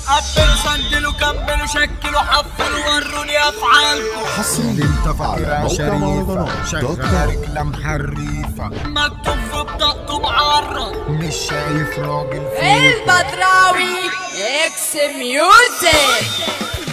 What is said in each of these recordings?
قبلوا سندلوا كملوا شكلوا حفلوا وروني افعالكم حصريا انت فاكرها على موقع شريفة مهرجانات دوت شغالة كوم. رجلة محريفة مكتوب في بطاقته معرض مش شايف راجل فيك البدراوي اكس ميوزك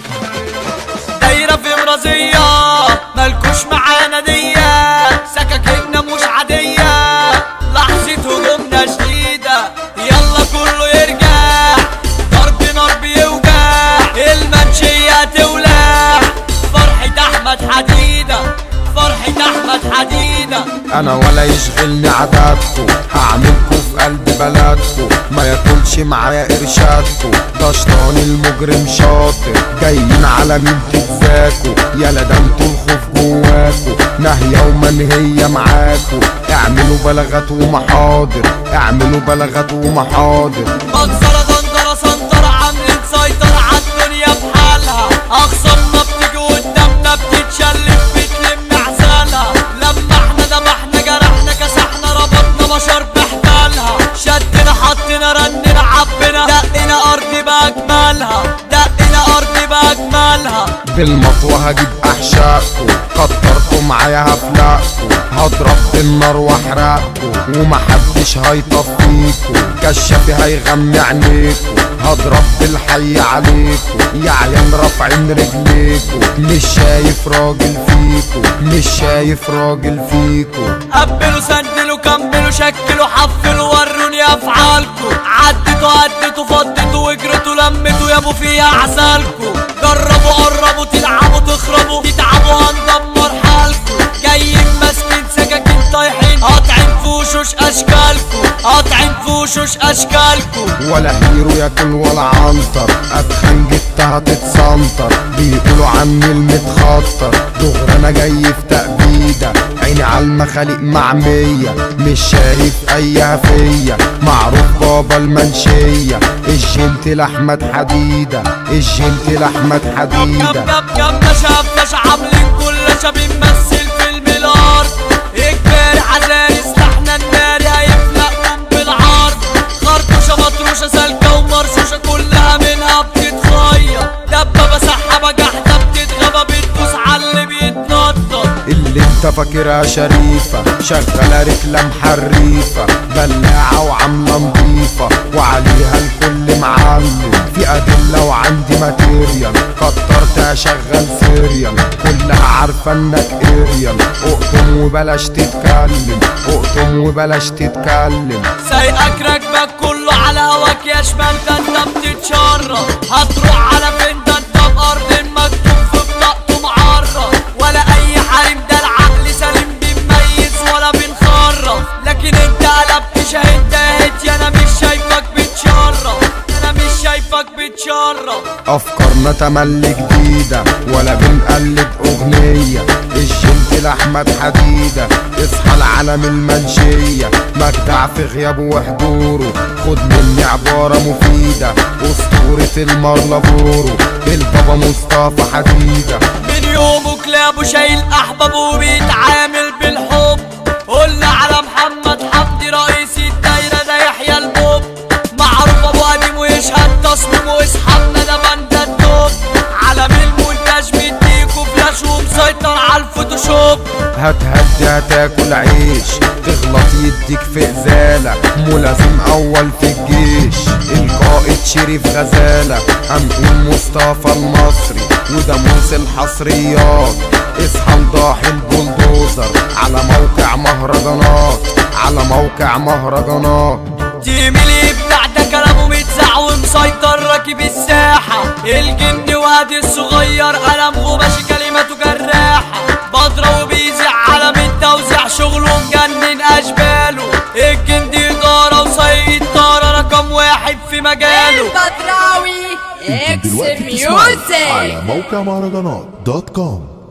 دايرة في مرازية مالكوش معانا دية سكاكيننا مش عادية لحظة هجومنا شديدة يلا كله يرجع ضرب نار بيوجع المنشية تولع فرحة أحمد حديدة فرحة أحمد حديدة انا ولا يشغلني عددكو هعملكو في قلب بلدكو ما ياكلش معايا ارشادكو ده شطان المجرم شاطر جايين على مين تتزاكو يالا ده انتوا الخوف جواكو نهية ومنهية معاكو اعملوا بلاغات ومحاضر اعملوا بلاغات ومحاضر منظرة دندرة سنطرة عاملين سيطرة عالدنيا بحالها أخسرنا بتيجي قدامنا بتتشلف بتلم عزالها لما احنا ذبحنا جرحنا كسحنا ربطنا بشر بحبالها شدنا حطينا رننا عبنا دقنا أرض بأجمالها دقنا أرض بأجمالها بالمطوة هجيب احشائكو كترتوا معايا هفلقكو هضرب بالنار واحرقكو ومحدش هيطفيكو كشافي هيغمي عينيكو هضرب بالحي عليكو يا عيال رافعين رجليكو مش شايف راجل فيكو مش شايف راجل فيكو قبلوا سندلوا كملوا شكلوا حفلوا وروني افعالكم عدتوا عدتوا فضتوا وجرتوا لمتوا يابوا فيها عسالكم جربوا قربوا تلعبوا تخربوا تتعبوا هندمر حالكم جايين ماسكين سكاكين طايحين قاطعين في وشوش اشكالكم قاطعين في وشوش اشكالكم ولا هيرو ياكل ولا عنتر اتخن جبتها تتسنطر بيقولوا عني المتخطر دغري انا جاي في تأبيدة عيني على المخاليق معمية مش شايف اي هفية معروف بابا المنشية الجنتل احمد حديدة الجنتل احمد حديدة كم كم شاف عاملين كل شاب يمثل فيلم الارض اجباري حزاني سلاحنا الناري هيفلقكم بالعرض خرطوشة مطروشة سالكة ومرشوشة كلها منها بتتخير دبابة سحابة جحدة بتتغابى بتدوس على اللي بيتنطط اللي انت فاكرها شريفة شغالة رجلة محريفة بلاعة وعاملة نضيفة وعليها الكل معلم في أدلة وعندي ماتيريال كترت أشغل سيريال كلها عارفة انك اريال اقطم وبلاش تتكلم اقطم وبلاش تتكلم سايقك راكبك كله على هواك يا شمال ده انت بتتشرف هتروح على فين ده انت بأرض مكتوب في بطاقته معرض ولا أي حريم ده العقل سليم بنميز ولا بنخرف لكن انت قلبت شاهد دهت يا انا مش شايفك بتشرف انا مش شايفك بتشرف افكارنا تملي جديدة ولا بنقلد اغنية الجنتل احمد حديدة اصحى العالم المنشية مجدع في غيابه وحضوره خد مني عبارة مفيدة اسطورة المرلافورو البابا مصطفى حديدة من يومه كلابه شايل احبابه وبيتعامل بالحب قلنا على محمد حمدي رئيس الدايره ده يحيى البوب معروف ابو قديم ويشهد تصميم واصحابنا ده بند الدوب عالم المونتاج مديكوا فلاش ومسيطر على الفوتوشوب هتهدي هتاكل عيش تغلط يديك في ازالة ملازم اول في الجيش القائد شريف غزالة هنقول مصطفى المصري وده موسى الحصريات اصحى نضاحي البلدوزر على موقع مهرجانات على موقع مهرجانات تيم الابداع ده كلامه متزع ومسيطر راكب الساحة الجن وادي الصغير قلم غباشي كلماته جراحة بضرب وبيزع عالم التوزيع شغله مجنن اشباله الجندي ادارة وسيد طارة رقم واحد في مجاله البدراوي انتم اكس دلوقتي بتسمعوا ميوزك على موقع مهرجانات دوت كوم